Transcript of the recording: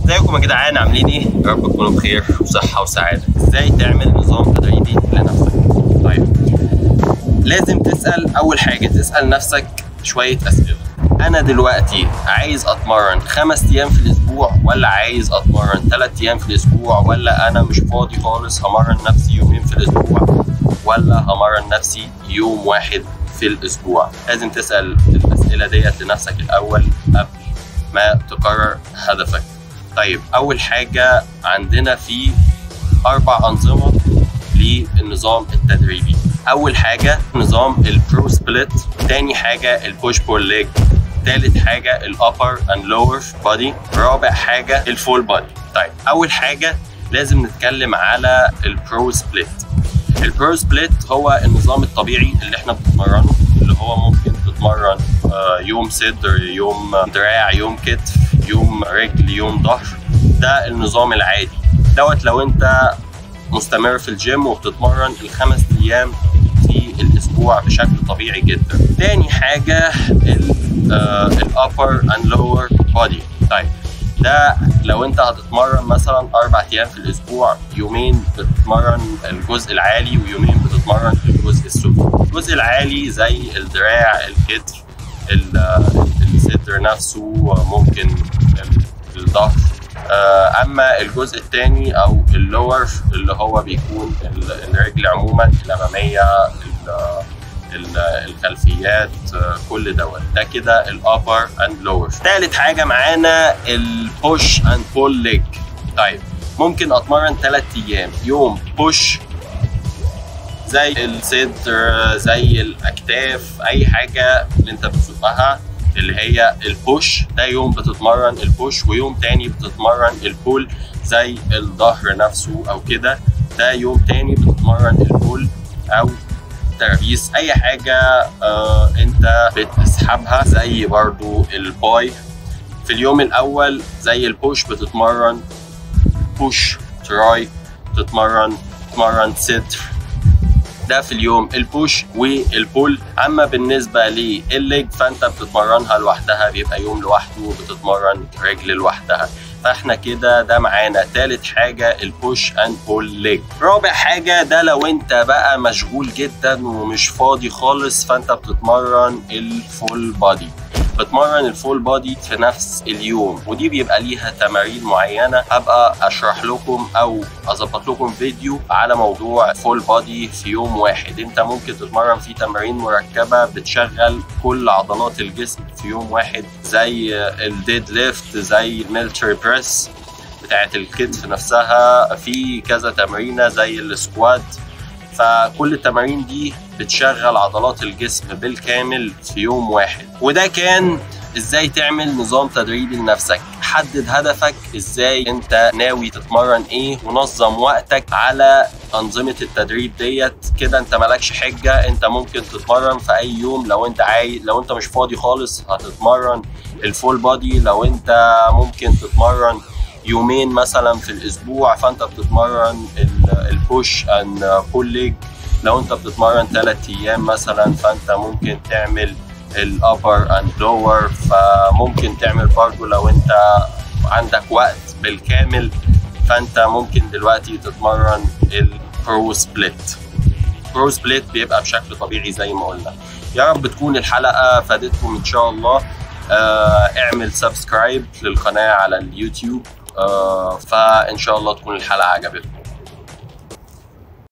ازيكم يا جدعان عاملين ايه؟ يا رب تكونوا بخير وصحة وسعادة. ازاي تعمل نظام تدريبي لنفسك؟ طيب لازم تسأل أول حاجة تسأل نفسك شوية أسئلة. أنا دلوقتي عايز أتمرن خمس أيام في الأسبوع ولا عايز أتمرن ثلاث أيام في الأسبوع ولا أنا مش فاضي خالص همرن نفسي يومين في الأسبوع ولا همرن نفسي يوم واحد في الأسبوع. لازم تسأل الأسئلة ديت لنفسك الأول قبل ما تقرر هدفك. طيب اول حاجه عندنا في اربع انظمه للنظام التدريبي اول حاجه نظام البرو سبليت تاني حاجه البوش بول ليج تالت حاجه الابر اند لور بودي رابع حاجه الفول بودي طيب اول حاجه لازم نتكلم على البرو سبليت البرو سبليت هو النظام الطبيعي اللي احنا بنتمرنه اللي هو ممكن تتمرن آه، يوم صدر يوم دراع يوم كتف يوم رجل يوم ظهر ده النظام العادي دوت لو انت مستمر في الجيم وبتتمرن الخمس ايام في الاسبوع بشكل طبيعي جدا تاني حاجه الابر اند لور بودي طيب ده لو انت هتتمرن مثلا اربع ايام في الاسبوع يومين بتتمرن الجزء العالي ويومين بتتمرن الجزء السفلي الجزء العالي زي الدراع الكتف ال- الصدر نفسه ممكن ال- الظهر آه، اما الجزء الثاني او اللور اللي هو بيكون ال- الرجل عموما الاماميه ال- ال- الخلفيات آه، كل دوت ده كده الابر اند لور ثالث حاجه معانا البوش اند بول ليج طيب ممكن اتمرن ثلاث ايام يوم بوش زي الصدر زي الاكتاف اي حاجه اللي انت بتزقها اللي هي البوش ده يوم بتتمرن البوش ويوم تاني بتتمرن البول زي الظهر نفسه او كده ده يوم تاني بتتمرن البول او ترابيس اي حاجه آه انت بتسحبها زي برضو الباي في اليوم الاول زي البوش بتتمرن بوش تراي تتمرن تتمرن صدر ده في اليوم البوش والبول اما بالنسبه للليج فانت بتتمرنها لوحدها بيبقى يوم لوحده بتتمرن رجل لوحدها فاحنا كده ده معانا تالت حاجة البوش اند بول ليج رابع حاجة ده لو انت بقى مشغول جدا ومش فاضي خالص فانت بتتمرن الفول بادي بتمرن الفول بادي في نفس اليوم ودي بيبقى ليها تمارين معينة هبقى اشرح لكم او اظبط لكم فيديو على موضوع فول بادي في يوم واحد انت ممكن تتمرن فيه تمارين مركبة بتشغل كل عضلات الجسم في يوم واحد زي الديد ليفت زي الميلتري بريس بتاعت الكتف نفسها في كذا تمرينة زي السكواد فكل التمارين دي بتشغل عضلات الجسم بالكامل في يوم واحد وده كان ازاي تعمل نظام تدريبي لنفسك حدد هدفك ازاي انت ناوي تتمرن ايه ونظم وقتك على انظمه التدريب ديت كده انت مالكش حجه انت ممكن تتمرن في اي يوم لو انت عايز لو انت مش فاضي خالص هتتمرن الفول بادي لو انت ممكن تتمرن يومين مثلا في الاسبوع فانت بتتمرن ال- البوش ان بول ليج لو انت بتتمرن ثلاث ايام مثلا فانت ممكن تعمل الابر اند لور فممكن تعمل برضو لو انت عندك وقت بالكامل فانت ممكن دلوقتي تتمرن البرو سبليت برو سبليت بيبقى بشكل طبيعي زي ما قلنا يا رب تكون الحلقة فادتكم ان شاء الله آه اعمل سبسكرايب للقناة على اليوتيوب آه فان شاء الله تكون الحلقة عجبتكم